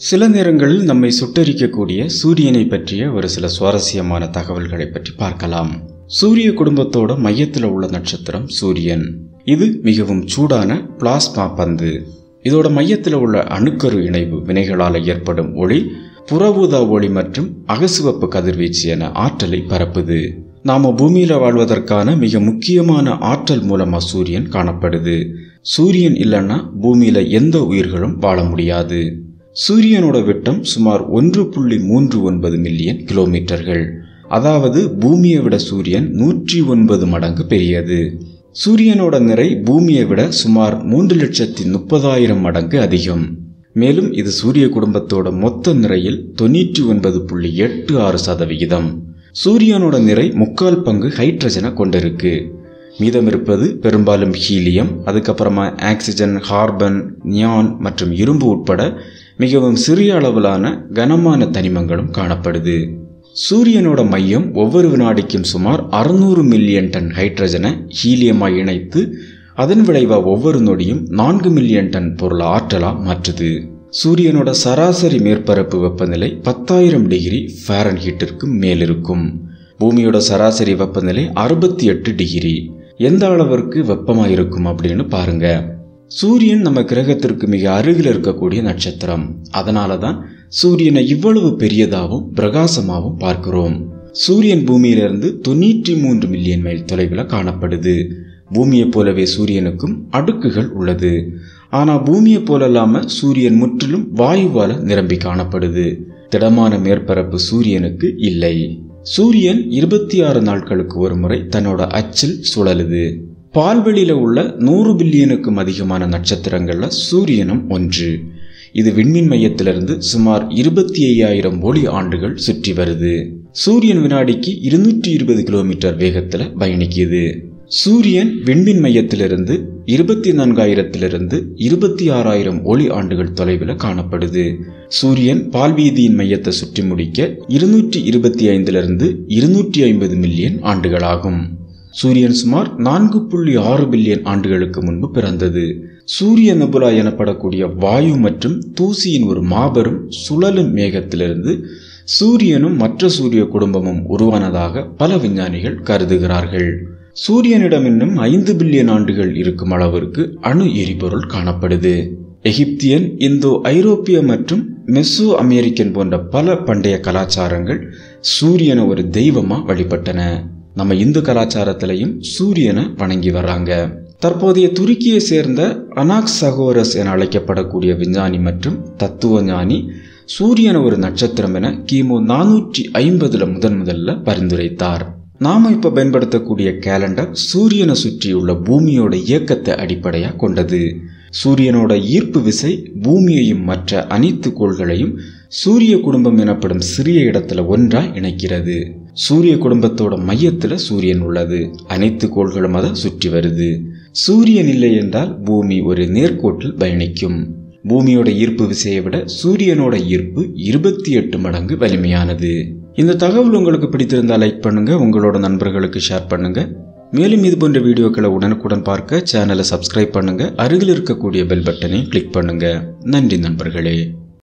சில நேரங்களில் நம்மை சுட்டரிக்கக்கூடிய சூரியனை பற்றிய ஒரு சில சுவாரஸ்யமான தகவல்களை பற்றி பார்க்கலாம் சூரிய குடும்பத்தோட மையத்தில் உள்ள நட்சத்திரம் சூரியன் இது மிகவும் சூடான பிளாஸ்மா பந்து இதோட மையத்தில் உள்ள அணுக்கரு இணைவு வினைகளால் ஏற்படும் ஒளி புற ஊதா ஒளி மற்றும் அகசிவப்பு கதிர்வீச்சு என ஆற்றலை பரப்புது நாம பூமியில வாழ்வதற்கான மிக முக்கியமான ஆற்றல் மூலமா சூரியன் காணப்படுது சூரியன் இல்லைன்னா பூமியில எந்த உயிர்களும் வாழ முடியாது சூரியனோட விட்டம் சுமார் ஒன்று புள்ளி மூன்று ஒன்பது மில்லியன் கிலோமீட்டர்கள் அதாவது பூமியை விட சூரியன் நூற்றி ஒன்பது மடங்கு பெரியது சூரியனோட நிறை பூமியை விட சுமார் மூன்று லட்சத்தி முப்பதாயிரம் மடங்கு அதிகம் மேலும் இது சூரிய குடும்பத்தோட மொத்த நிறையில் தொண்ணூற்றி ஒன்பது புள்ளி எட்டு ஆறு சதவிகிதம் சூரியனோட நிறை முக்கால் பங்கு ஹைட்ரஜனை கொண்டிருக்கு மீதம் இருப்பது பெரும்பாலும் ஹீலியம் அதுக்கப்புறமா ஆக்சிஜன் கார்பன் நியான் மற்றும் இரும்பு உட்பட மிகவும் சிறிய அளவிலான கனமான தனிமங்களும் காணப்படுது சூரியனோட மையம் ஒவ்வொரு வினாடிக்கும் சுமார் அறுநூறு மில்லியன் டன் ஹைட்ரஜனை ஹீலியமாய் இணைத்து அதன் விளைவா ஒவ்வொரு நொடியும் நான்கு மில்லியன் டன் பொருள் ஆற்றலா மாற்றுது சூரியனோட சராசரி மேற்பரப்பு வெப்பநிலை பத்தாயிரம் டிகிரி ஃபாரன்ஹீட்டிற்கு மேல் இருக்கும் பூமியோட சராசரி வெப்பநிலை அறுபத்தி எட்டு டிகிரி எந்த அளவிற்கு வெப்பமாக இருக்கும் அப்படின்னு பாருங்க சூரியன் நம்ம கிரகத்திற்கு மிக அருகில் இருக்கக்கூடிய நட்சத்திரம் அதனால தான் சூரியனை இவ்வளவு பெரியதாகவும் பிரகாசமாகவும் பார்க்கிறோம் சூரியன் பூமியிலிருந்து தொண்ணூற்றி மூன்று மில்லியன் மைல் தொலைவில் காணப்படுது பூமியைப் போலவே சூரியனுக்கும் அடுக்குகள் உள்ளது ஆனால் பூமியைப் போலல்லாம சூரியன் முற்றிலும் வாயுவால நிரம்பி காணப்படுது திடமான மேற்பரப்பு சூரியனுக்கு இல்லை சூரியன் இருபத்தி ஆறு நாட்களுக்கு ஒரு முறை தன்னோட அச்சில் சுழலுது பால்வெளியில உள்ள நூறு பில்லியனுக்கும் அதிகமான நட்சத்திரங்கள்ல சூரியனும் ஒன்று இது விண்மீன் மையத்திலிருந்து சுமார் இருபத்தி ஐயாயிரம் ஒளி ஆண்டுகள் சுற்றி வருது சூரியன் வினாடிக்கு இருநூற்றி இருபது கிலோமீட்டர் வேகத்துல பயணிக்குது சூரியன் விண்மீன் மையத்திலிருந்து இருபத்தி நான்காயிரத்திலிருந்து இருபத்தி ஆறாயிரம் ஒளி ஆண்டுகள் தொலைவில் காணப்படுது சூரியன் பால்வீதியின் மையத்தை சுற்றி முடிக்க இருநூற்றி இருபத்தி ஐந்திலிருந்து இருநூற்றி ஐம்பது மில்லியன் ஆண்டுகளாகும் சூரியன் சுமார் நான்கு புள்ளி ஆறு பில்லியன் ஆண்டுகளுக்கு முன்பு பிறந்தது சூரிய நபுலா எனப்படக்கூடிய வாயு மற்றும் தூசியின் ஒரு மாபெரும் சுழலும் மேகத்திலிருந்து சூரியனும் மற்ற சூரிய குடும்பமும் உருவானதாக பல விஞ்ஞானிகள் கருதுகிறார்கள் சூரியனிடம் இன்னும் ஐந்து பில்லியன் ஆண்டுகள் இருக்கும் அளவிற்கு அணு எரிபொருள் காணப்படுது எகிப்தியன் இந்தோ ஐரோப்பிய மற்றும் மெசோ அமெரிக்கன் போன்ற பல பண்டைய கலாச்சாரங்கள் சூரியனை ஒரு தெய்வமா வழிபட்டன நம்ம இந்து கலாச்சாரத்திலையும் சூரியனை வணங்கி வர்றாங்க தற்போதைய துருக்கியை சேர்ந்த அனாக்சகோரஸ் என அழைக்கப்படக்கூடிய விஞ்ஞானி மற்றும் தத்துவ ஞானி சூரியனை ஒரு நட்சத்திரம் என கிமு நானூற்றி ஐம்பதுல முதன் முதல்ல பரிந்துரைத்தார் நாம இப்ப பயன்படுத்தக்கூடிய கேலண்டர் சூரியனை சுற்றியுள்ள பூமியோட இயக்கத்தை அடிப்படையா கொண்டது சூரியனோட ஈர்ப்பு விசை பூமியையும் மற்ற அனைத்து கோள்களையும் சூரிய குடும்பம் எனப்படும் சிறிய இடத்துல ஒன்றா இணைக்கிறது சூரிய குடும்பத்தோட மையத்துல சூரியன் உள்ளது அனைத்து கோள்களும் அதை சுற்றி வருது சூரியன் இல்லை என்றால் பூமி ஒரு நேர்கோட்டில் பயணிக்கும் பூமியோட ஈர்ப்பு விசையை விட சூரியனோட ஈர்ப்பு இருபத்தி எட்டு மடங்கு வலிமையானது இந்த தகவல் உங்களுக்கு பிடித்திருந்தால் லைக் பண்ணுங்க உங்களோட நண்பர்களுக்கு ஷேர் பண்ணுங்க மேலும் இது போன்ற வீடியோக்களை உடனுக்குடன் பார்க்க சேனலை சப்ஸ்கிரைப் பண்ணுங்க அருகில் இருக்கக்கூடிய பெல் பட்டனை கிளிக் பண்ணுங்க நன்றி நண்பர்களே